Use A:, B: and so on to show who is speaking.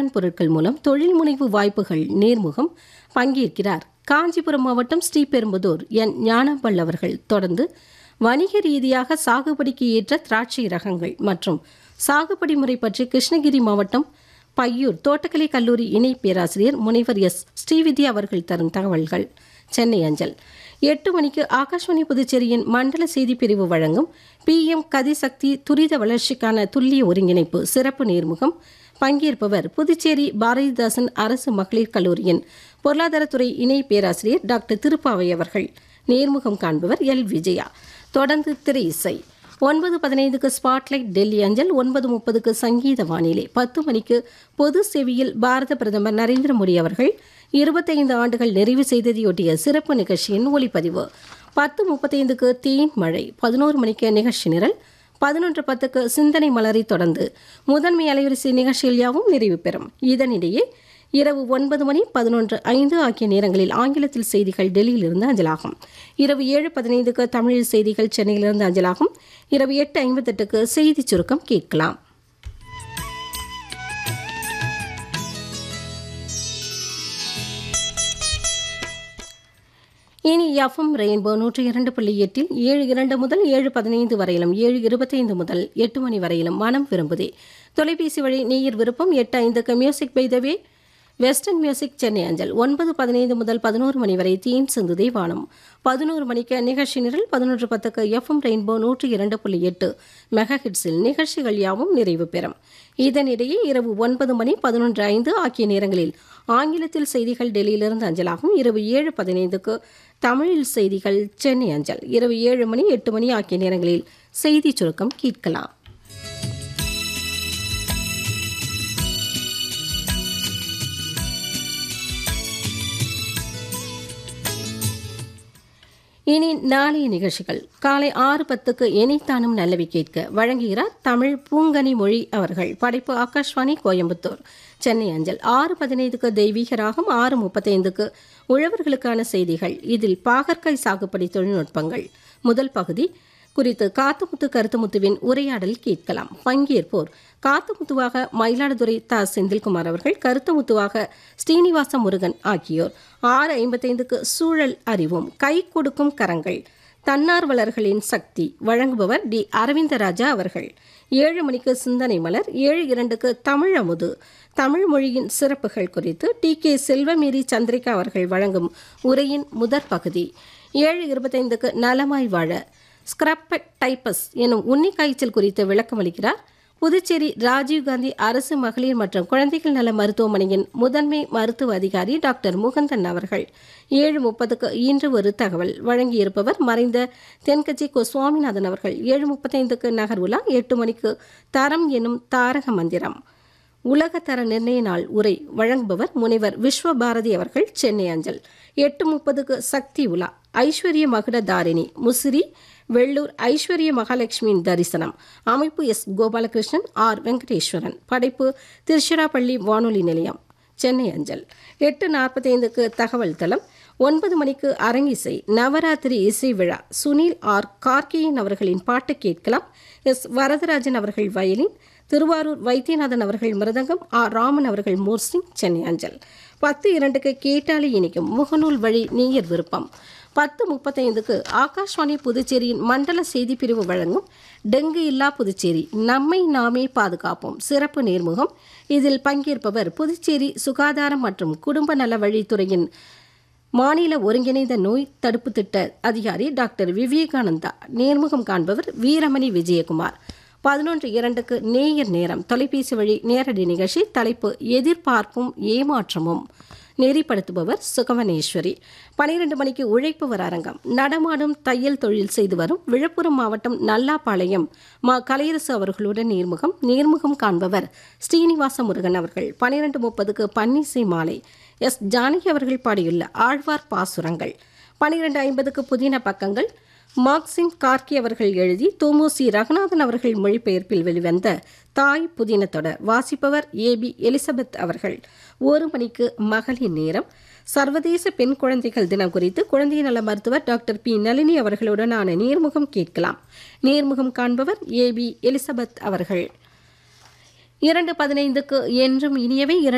A: வேளாண் பொருட்கள் மூலம் தொழில் முனைவு வாய்ப்புகள் நேர்முகம் பங்கேற்கிறார் காஞ்சிபுரம் மாவட்டம் ஸ்ரீபெரும்புதூர் என் ஞானம்பல் அவர்கள் தொடர்ந்து வணிக ரீதியாக சாகுபடிக்கு ஏற்ற திராட்சை ரகங்கள் மற்றும் சாகுபடி முறை பற்றி கிருஷ்ணகிரி மாவட்டம் பையூர் தோட்டக்கலை கல்லூரி இணை பேராசிரியர் முனைவர் எஸ் ஸ்ரீவித்யா அவர்கள் தரும் தகவல்கள் சென்னை அஞ்சல் எட்டு மணிக்கு ஆகாஷ்வாணி புதுச்சேரியின் மண்டல செய்தி பிரிவு வழங்கும் பிஎம் கதிசக்தி துரித வளர்ச்சிக்கான துல்லிய ஒருங்கிணைப்பு சிறப்பு நேர்முகம் பங்கேற்பவர் புதுச்சேரி பாரதிதாசன் அரசு மகளிர் கல்லூரியின் பொருளாதாரத்துறை இணை பேராசிரியர் டாக்டர் திருப்பாவை அவர்கள் நேர்முகம் காண்பவர் எல் விஜயா தொடர்ந்து திரை இசை ஒன்பது பதினைந்துக்கு ஸ்பாட்லைட் டெல்லி அஞ்சல் ஒன்பது முப்பதுக்கு சங்கீத வானிலை பத்து மணிக்கு பொது செவியில் பாரத பிரதமர் நரேந்திர மோடி அவர்கள் இருபத்தைந்து ஆண்டுகள் நிறைவு செய்ததையொட்டிய சிறப்பு நிகழ்ச்சியின் ஒளிப்பதிவு பத்து முப்பத்தைந்துக்கு தேன் மழை பதினோரு மணிக்கு நிகழ்ச்சி நிரல் பதினொன்று பத்துக்கு சிந்தனை மலரை தொடர்ந்து முதன்மை அலைவரிசை நிகழ்ச்சிகள் யாவும் நிறைவு பெறும் இதனிடையே இரவு ஒன்பது மணி பதினொன்று ஐந்து ஆகிய நேரங்களில் ஆங்கிலத்தில் செய்திகள் டெல்லியிலிருந்து அஞ்சலாகும் இரவு ஏழு பதினைந்துக்கு தமிழில் செய்திகள் சென்னையிலிருந்து அஞ்சலாகும் இரவு எட்டு ஐம்பத்தெட்டுக்கு செய்திச் சுருக்கம் கேட்கலாம் இனி எஃப்எம் ரெயின்போ நூற்றி இரண்டு புள்ளி எட்டில் ஏழு இரண்டு முதல் ஏழு பதினைந்து வரையிலும் ஏழு இருபத்தைந்து முதல் எட்டு மணி வரையிலும் மனம் விரும்புதே தொலைபேசி வழி நீர் விருப்பம் எட்டு ஐந்துக்கு music by the way western music Chennai அஞ்சல் ஒன்பது பதினைந்து முதல் பதினோரு மணி வரை தீன் சிந்துதே வானம் பதினோரு மணிக்கு நிகழ்ச்சி நிரல் பதினொன்று பத்துக்கு எஃப்எம் ரெயின்போ நூற்றி இரண்டு புள்ளி எட்டு மெகா ஹிட்ஸில் நிகழ்ச்சிகள் யாவும் நிறைவு பெறும் இதனிடையே இரவு ஒன்பது மணி பதினொன்று ஐந்து ஆகிய நேரங்களில் ஆங்கிலத்தில் செய்திகள் டெல்லியிலிருந்து அஞ்சலாகும் இரவு ஏழு பதினைந்துக்கு தமிழில் செய்திகள் சென்னை அஞ்சல் இரவு ஏழு மணி எட்டு மணி ஆகிய நேரங்களில் செய்தி சுருக்கம் கேட்கலாம் இனி நாளைய நிகழ்ச்சிகள் காலை ஆறு பத்துக்கு எனித்தானும் நல்லவி கேட்க வழங்குகிறார் தமிழ் பூங்கனி மொழி அவர்கள் படைப்பு ஆகாஷ்வாணி கோயம்புத்தூர் சென்னை அஞ்சல் ஆறு பதினைந்துக்கு தெய்வீக ராகம் ஆறு முப்பத்தைந்துக்கு உழவர்களுக்கான செய்திகள் இதில் பாகற்காய் சாகுபடி தொழில்நுட்பங்கள் முதல் பகுதி குறித்து காத்துமுத்து கருத்துமுத்துவின் உரையாடல் கேட்கலாம் பங்கேற்போர் காத்துமுத்துவாக மயிலாடுதுறை த செந்தில்குமார் அவர்கள் கருத்துமுத்துவாக ஸ்ரீனிவாச முருகன் ஆகியோர் ஆறு ஐம்பத்தைந்துக்கு சூழல் அறிவும் கை கொடுக்கும் கரங்கள் தன்னார்வலர்களின் சக்தி வழங்குபவர் டி அரவிந்தராஜா அவர்கள் ஏழு மணிக்கு சிந்தனை மலர் ஏழு இரண்டுக்கு தமிழ் அமுது தமிழ் மொழியின் சிறப்புகள் குறித்து டி கே செல்வமேரி சந்திரிகா அவர்கள் வழங்கும் உரையின் முதற் பகுதி ஏழு இருபத்தைந்துக்கு நலமாய் வாழ ஸ்கிரப்பட் டைப்பஸ் எனும் உன்னி காய்ச்சல் குறித்து விளக்கம் அளிக்கிறார் புதுச்சேரி ராஜீவ்காந்தி அரசு மகளிர் மற்றும் குழந்தைகள் நல மருத்துவமனையின் முதன்மை மருத்துவ அதிகாரி டாக்டர் முகந்தன் அவர்கள் ஏழு முப்பதுக்கு இன்று ஒரு தகவல் வழங்கியிருப்பவர் மறைந்த தென்கட்சி கோ சுவாமிநாதன் அவர்கள் ஏழு முப்பத்தைந்துக்கு நகர் உலா எட்டு மணிக்கு தரம் எனும் தாரக மந்திரம் உலகத்தர நிர்ணய நாள் உரை வழங்குபவர் முனைவர் விஸ்வபாரதி அவர்கள் சென்னை அஞ்சல் எட்டு முப்பதுக்கு சக்தி உலா ஐஸ்வர்ய மகுட தாரிணி முசிறி வெள்ளூர் ஐஸ்வர்ய மகாலட்சுமியின் தரிசனம் அமைப்பு எஸ் கோபாலகிருஷ்ணன் ஆர் வெங்கடேஸ்வரன் படைப்பு திருச்சிராப்பள்ளி வானொலி நிலையம் சென்னை அஞ்சல் எட்டு நாற்பத்தைந்துக்கு தகவல் தளம் ஒன்பது மணிக்கு அரங்கிசை நவராத்திரி இசை விழா சுனில் ஆர் கார்கேயன் அவர்களின் பாட்டு கேட்கலாம் எஸ் வரதராஜன் அவர்கள் வயலின் திருவாரூர் வைத்தியநாதன் அவர்கள் மிருதங்கம் ஆர் ராமன் அவர்கள் மோர்சிங் சென்னை அஞ்சல் பத்து இரண்டுக்கு கேட்டாலே இனிக்கும் முகநூல் வழி நீயர் விருப்பம் பத்து முப்பத்தைந்துக்கு ஆகாஷ்வாணி புதுச்சேரியின் மண்டல செய்தி பிரிவு வழங்கும் டெங்கு இல்லா புதுச்சேரி நம்மை நாமே பாதுகாப்போம் சிறப்பு நேர்முகம் இதில் பங்கேற்பவர் புதுச்சேரி சுகாதாரம் மற்றும் குடும்ப நல வழித்துறையின் மாநில ஒருங்கிணைந்த நோய் தடுப்பு திட்ட அதிகாரி டாக்டர் விவேகானந்தா நேர்முகம் காண்பவர் வீரமணி விஜயகுமார் பதினொன்று இரண்டுக்கு நேயர் நேரம் தொலைபேசி வழி நேரடி நிகழ்ச்சி தலைப்பு எதிர்பார்ப்பும் ஏமாற்றமும் நெறிப்படுத்துபவர் சுகவனேஸ்வரி பனிரெண்டு மணிக்கு உழைப்பவர் அரங்கம் நடமாடும் தையல் தொழில் செய்து வரும் விழுப்புரம் மாவட்டம் நல்லாப்பாளையம் மா கலையரசு அவர்களுடன் நேர்முகம் நேர்முகம் காண்பவர் ஸ்ரீனிவாச முருகன் அவர்கள் பனிரெண்டு முப்பதுக்கு பன்னிசை மாலை எஸ் ஜானகி அவர்கள் பாடியுள்ள ஆழ்வார் பாசுரங்கள் பனிரெண்டு ஐம்பதுக்கு புதின பக்கங்கள் மார்க்சிங் கார்கி அவர்கள் எழுதி தோமுசி ரகுநாதன் அவர்கள் மொழிபெயர்ப்பில் வெளிவந்த தாய் புதின தொடர் வாசிப்பவர் ஏபி எலிசபெத் அவர்கள் ஒரு மணிக்கு மகளிர் நேரம் சர்வதேச பெண் குழந்தைகள் தினம் குறித்து குழந்தை நல மருத்துவர் டாக்டர் பி நளினி அவர்களுடனான நேர்முகம் கேட்கலாம் நேர்முகம் காண்பவர் ஏபி எலிசபெத் அவர்கள் இரண்டு பதினைந்துக்கு என்றும் இனியவை